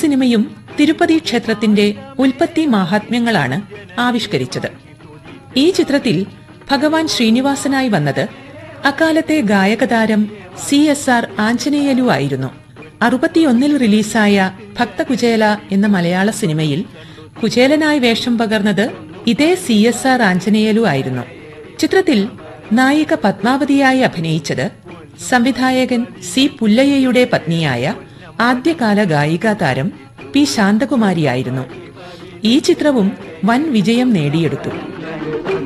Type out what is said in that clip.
സിനിമയും തിരുപ്പതി ക്ഷേത്രത്തിന്റെ ഉൽപ്പത്തി മാഹാത്മ്യങ്ങളാണ് ആവിഷ്കരിച്ചത് ഈ ചിത്രത്തിൽ ഭഗവാൻ ശ്രീനിവാസനായി വന്നത് അക്കാലത്തെ ഗായകതാരം സി എസ് ആർ ആഞ്ജനേയലു ആയിരുന്നു അറുപത്തിയൊന്നിൽ റിലീസായ ഭക്തകുചേല എന്ന മലയാള സിനിമയിൽ കുചേലനായി വേഷം പകർന്നത് ഇതേ സി എസ് ആർ ആഞ്ജനേയലു ആയിരുന്നു ചിത്രത്തിൽ നായിക പത്മാവതിയായി അഭിനയിച്ചത് സംവിധായകൻ സി പുല്ലയ്യയുടെ പത്നിയായ ആദ്യകാല ഗായികാ താരം പി ശാന്തകുമാരിയായിരുന്നു ഈ ചിത്രവും വൻ വിജയം നേടിയെടുത്തു